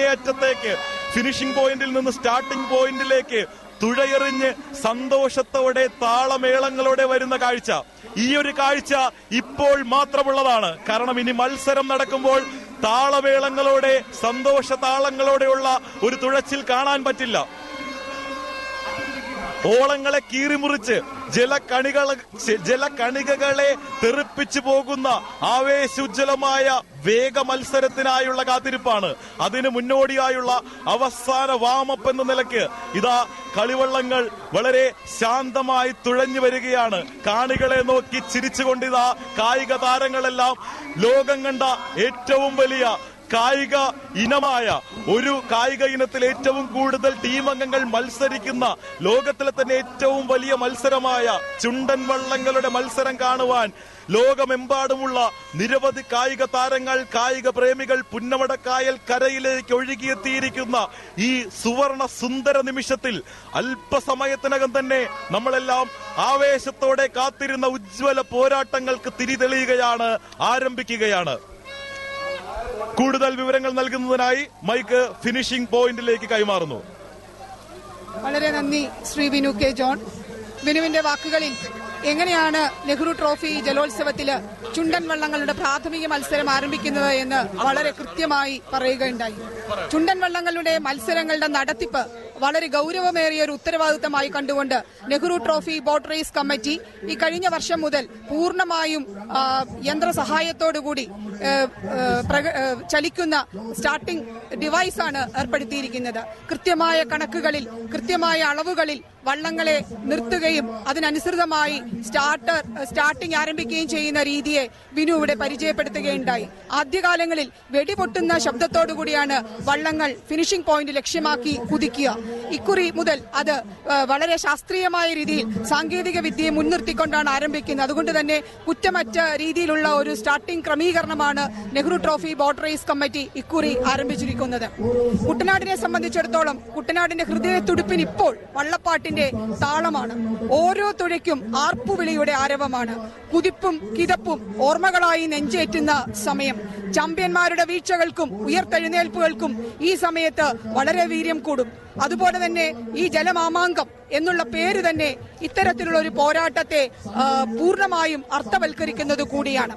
അങ്ങേയറ്റത്തേക്ക് finishing പോയിന്റിൽ നിന്ന് starting പോയിന്റിലേക്ക് തുഴയെറിഞ്ഞ് സന്തോഷത്തോടെ താളമേളങ്ങളോടെ വരുന്ന കാഴ്ച ഈ ഒരു കാഴ്ച ഇപ്പോൾ മാത്രമുള്ളതാണ് കാരണം ഇനി മത്സരം നടക്കുമ്പോൾ താളമേളങ്ങളോടെ സന്തോഷ താളങ്ങളോടെയുള്ള ഒരു തുഴച്ചിൽ കാണാൻ പറ്റില്ല ഓളങ്ങളെ കീറിമുറിച്ച് ജലക്കണികളെ ജലക്കണികകളെ തെറിപ്പിച്ചു പോകുന്ന ആവേശോജ്വലമായ വേഗ മത്സരത്തിനായുള്ള കാത്തിരിപ്പാണ് അതിന് മുന്നോടിയായുള്ള അവസാന വാമപ്പ് എന്ന നിലയ്ക്ക് ഇതാ കളിവള്ളങ്ങൾ വളരെ ശാന്തമായി തുഴഞ്ഞു വരികയാണ് കാണികളെ നോക്കി ചിരിച്ചുകൊണ്ട് ഇതാ കായിക താരങ്ങളെല്ലാം ലോകം കണ്ട ഏറ്റവും വലിയ കായിക ഇനമായ ഒരു കായിക ഇനത്തിൽ ഏറ്റവും കൂടുതൽ ടീം അംഗങ്ങൾ മത്സരിക്കുന്ന ലോകത്തിലെ തന്നെ ഏറ്റവും വലിയ മത്സരമായ ചുണ്ടൻ വള്ളങ്ങളുടെ മത്സരം കാണുവാൻ ലോകമെമ്പാടുമുള്ള നിരവധി കായിക താരങ്ങൾ കായിക പ്രേമികൾ പുന്നമടക്കായൽ കരയിലേക്ക് ഒഴുകിയെത്തിയിരിക്കുന്ന ഈ സുവർണ സുന്ദര നിമിഷത്തിൽ അല്പസമയത്തിനകം തന്നെ നമ്മളെല്ലാം ആവേശത്തോടെ കാത്തിരുന്ന ഉജ്ജ്വല പോരാട്ടങ്ങൾക്ക് തിരിതെളിയുകയാണ് ആരംഭിക്കുകയാണ് കൂടുതൽ വിവരങ്ങൾ നൽകുന്നതിനായി മൈക്ക് ഫിനിഷിംഗ് പോയിന്റിലേക്ക് കൈമാറുന്നു വളരെ നന്ദി ശ്രീ വിനു കെ ജോൺ വിനുവിന്റെ വാക്കുകളിൽ എങ്ങനെയാണ് നെഹ്റു ട്രോഫി ജലോത്സവത്തില് ചുണ്ടൻ വള്ളങ്ങളുടെ പ്രാഥമിക മത്സരം ആരംഭിക്കുന്നത് എന്ന് വളരെ കൃത്യമായി പറയുകയുണ്ടായി ചുണ്ടൻ വള്ളങ്ങളുടെ മത്സരങ്ങളുടെ നടത്തിപ്പ് വളരെ ഗൗരവമേറിയ ഒരു ഉത്തരവാദിത്തമായി കണ്ടുകൊണ്ട് Nehru trophy boat race committee ഈ കഴിഞ്ഞ വർഷം മുതൽ പൂർണ്ണമായും ആ, യന്ത്ര സഹായത്തോടുകൂടി ഏ, ഏ, പ്രക- ഏ, ചലിക്കുന്ന സ്റ്റാർട്ടിംഗ് ഡിവൈസാണ് ഏർപ്പെടുത്തിയിരിക്കുന്നത് കൃത്യമായ കണക്കുകളിൽ കൃത്യമായ അളവുകളിൽ വള്ളങ്ങളെ നിർത്തുകയും അതിനനുസൃതമായി സ്റ്റാർട്ടർ സ്റ്റാർട്ടിംഗ് ആരംഭിക്കുകയും ചെയ്യുന്ന രീതിയെ വിനു ഇവിടെ പരിചയപ്പെടുത്തുകയുണ്ടായി ആദ്യകാലങ്ങളിൽ വെടിപൊട്ടുന്ന ശബ്ദത്തോടു കൂടിയാണ് വള്ളങ്ങൾ ഫിനിഷിംഗ് പോയിന്റ് ലക്ഷ്യമാക്കി കുതിക്കുക ഇക്കുറി മുതൽ അത് ആ, വളരെ ശാസ്ത്രീയമായ രീതിയിൽ സാങ്കേതിക വിദ്യയെ മുൻനിർത്തിക്കൊണ്ടാണ് ആരംഭിക്കുന്നത് അതുകൊണ്ട് തന്നെ കുറ്റമറ്റ രീതിയിലുള്ള ഒരു സ്റ്റാർട്ടിംഗ് ക്രമീകരണമാണ് Nehru trophy boat race committee ഇക്കുറി ആരംഭിച്ചിരിക്കുന്നത് കുട്ടനാടിനെ സംബന്ധിച്ചിടത്തോളം കുട്ടനാടിന്റെ ഹൃദയത്തുടിപ്പിന് ഇപ്പോൾ വള്ളപ്പാട്ടിന്റെ താളമാണ് ഓരോ തുഴയ്ക്കും ആർപ്പുവിളിയുടെ ആരവമാണ് കുതിപ്പും കിതപ്പും ഓർമ്മകളായി നെഞ്ചേറ്റുന്ന സമയം ചാമ്പ്യന്മാരുടെ വീഴ്ചകൾക്കും ഉയർത്തെഴുന്നേൽപ്പുകൾക്കും ഈ സമയത്ത് വളരെ വീര്യം കൂടും അതുപോലെ തന്നെ ഈ ജലമാമാങ്കം എന്നുള്ള പേര് തന്നെ ഇത്തരത്തിലുള്ള ഒരു പോരാട്ടത്തെ ആ, പൂർണ്ണമായും അർത്ഥവൽക്കരിക്കുന്നത് കൂടിയാണ്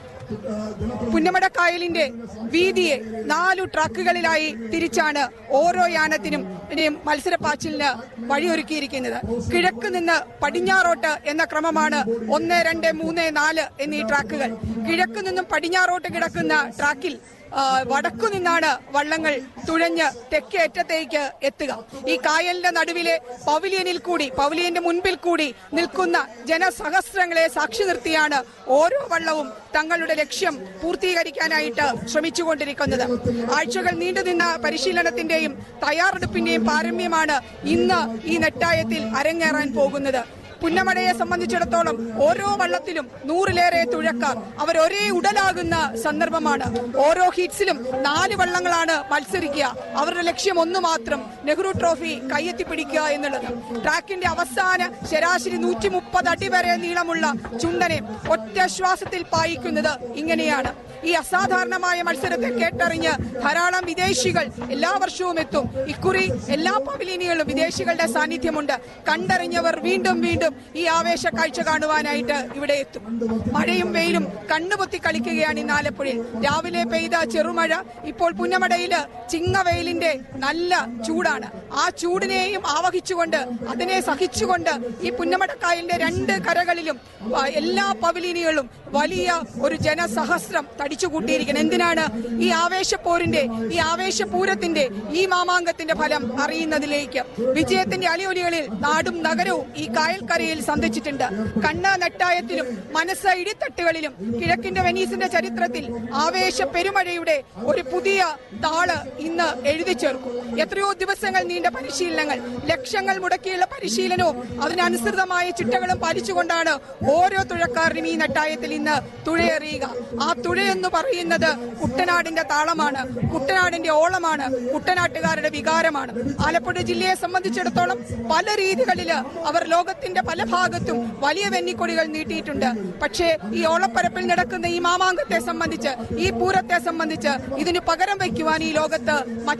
പുന്നമടക്കായലിന്റെ വീതിയെ നാലു ട്രക്കുകളിലായി തിരിച്ചാണ് ഓരോ യാനത്തിനും ഇനി മത്സരപ്പാച്ചിലിന് വഴിയൊരുക്കിയിരിക്കുന്നത് കിഴക്ക് നിന്ന് പടിഞ്ഞാറോട്ട് എന്ന ക്രമമാണ് ഒന്ന് രണ്ട് മൂന്ന് നാല് എന്നീ ട്രാക്കുകൾ കിഴക്ക് നിന്നും പടിഞ്ഞാറോട്ട് കിടക്കുന്ന ട്രാക്കിൽ ആ, വടക്കു നിന്നാണ് വള്ളങ്ങൾ തുഴഞ്ഞ് തെക്കേ അറ്റത്തേക്ക് എത്തുക ഈ കായലിന്റെ നടുവിലെ പവലിയനിൽ കൂടി പവലിയന്റെ മുൻപിൽ കൂടി നിൽക്കുന്ന ജനസഹസ്രങ്ങളെ സാക്ഷി നിർത്തിയാണ് ഓരോ വള്ളവും തങ്ങളുടെ ലക്ഷ്യം പൂർത്തീകരിക്കാനായിട്ട് ശ്രമിച്ചുകൊണ്ടിരിക്കുന്നത് ആഴ്ചകൾ നീണ്ടുനിന്ന പരിശീലനത്തിന്റെയും തയ്യാറെടുപ്പിന്റെയും പാരമ്യമാണ് ഇന്ന് ഈ നെട്ടായത്തിൽ അരങ്ങേറാൻ പോകുന്നത് പുന്നമടയെ സംബന്ധിച്ചിടത്തോളം ഓരോ വള്ളത്തിലും നൂറിലേറെ തുഴക്കാർ അവർ ഒരേ ഉടലാകുന്ന സന്ദർഭമാണ് ഓരോ ഹിറ്റ്സിലും നാല് വള്ളങ്ങളാണ് മത്സരിക്കുക അവരുടെ ലക്ഷ്യം ഒന്ന് മാത്രം നെഹ്റു ട്രോഫി കയ്യെത്തിപ്പിടിക്കുക എന്നുള്ളത് ട്രാക്കിന്റെ അവസാന ശരാശരി നൂറ്റി മുപ്പത് അടി വരെ നീളമുള്ള ചുണ്ടനെ ഒറ്റ ശ്വാസത്തിൽ പായിക്കുന്നത് ഇങ്ങനെയാണ് ഈ അസാധാരണമായ മത്സരത്തെ കേട്ടറിഞ്ഞ് ധാരാളം വിദേശികൾ എല്ലാ വർഷവും എത്തും ഇക്കുറി എല്ലാ പവലിയനുകളിലും വിദേശികളുടെ സാന്നിധ്യമുണ്ട് കണ്ടറിഞ്ഞവർ വീണ്ടും വീണ്ടും ഈ ആവേശ കാഴ്ച കാണുവാനായിട്ട് ഇവിടെ എത്തും മഴയും വെയിലും കണ്ണുപൊത്തി കളിക്കുകയാണ് ഇന്ന് ആലപ്പുഴയിൽ രാവിലെ പെയ്ത ചെറുമഴ ഇപ്പോൾ പുന്നമടയില് ചിങ്ങവെയിലിന്റെ നല്ല ചൂടാണ് ആ ചൂടിനെയും ആവഹിച്ചുകൊണ്ട് അതിനെ സഹിച്ചുകൊണ്ട് ഈ പുന്നമടക്കായലിന്റെ രണ്ട് കരകളിലും ആ, എല്ലാ പവലിയനുകളും വലിയ ഒരു ജനസഹസ്രം തടിച്ചുകൂട്ടിയിരിക്കണം എന്തിനാണ് ഈ ആവേശപ്പോരിന്റെ ഈ ആവേശപൂരത്തിന്റെ ഈ മാമാങ്കത്തിന്റെ ഫലം അറിയുന്നതിലേക്ക് വിജയത്തിന്റെ അലിയൊലികളിൽ നാടും നഗരവും ഈ കായൽക്കരയിൽ സന്ധിച്ചിട്ടുണ്ട് കണ്ണ നെട്ടായത്തിലും മനസ്സ് ഇടിത്തട്ടുകളിലും കിഴക്കിന്റെ വെനീസിന്റെ ചരിത്രത്തിൽ ആവേശ പെരുമഴയുടെ ഒരു പുതിയ താള് ഇന്ന് എഴുതി ചേർക്കും എത്രയോ ദിവസങ്ങൾ നീണ്ട പരിശീലനങ്ങൾ ലക്ഷങ്ങൾ മുടക്കിയുള്ള പരിശീലനവും അതിനനുസൃതമായ ചിട്ടകളും പാലിച്ചുകൊണ്ടാണ് ഓരോ തുഴക്കാരനും ഈ നെട്ടായത്തിൽ ഇന്ന് തുഴയെറിയുക ആ തുഴയെന്ന് പറയുന്നത് കുട്ടനാടിന്റെ താളമാണ് കുട്ടനാടിന്റെ ഓളമാണ് കുട്ടനാട്ടുകാരുടെ വികാരമാണ് ആലപ്പുഴ ജില്ലയെ സംബന്ധിച്ചിടത്തോളം പല രീതികളില് അവർ ലോകത്തിന്റെ പല ഭാഗത്തും വലിയ വെന്നിക്കൊടികൾ നീട്ടിയിട്ടുണ്ട് പക്ഷേ ഈ ഓളപ്പരപ്പിൽ നടക്കുന്ന ഈ മാമാങ്കത്തെ സംബന്ധിച്ച് ഈ പൂരത്തെ സംബന്ധിച്ച് ഇതിന് പകരം വയ്ക്കുവാൻ ഈ ലോകത്ത് മറ്റ്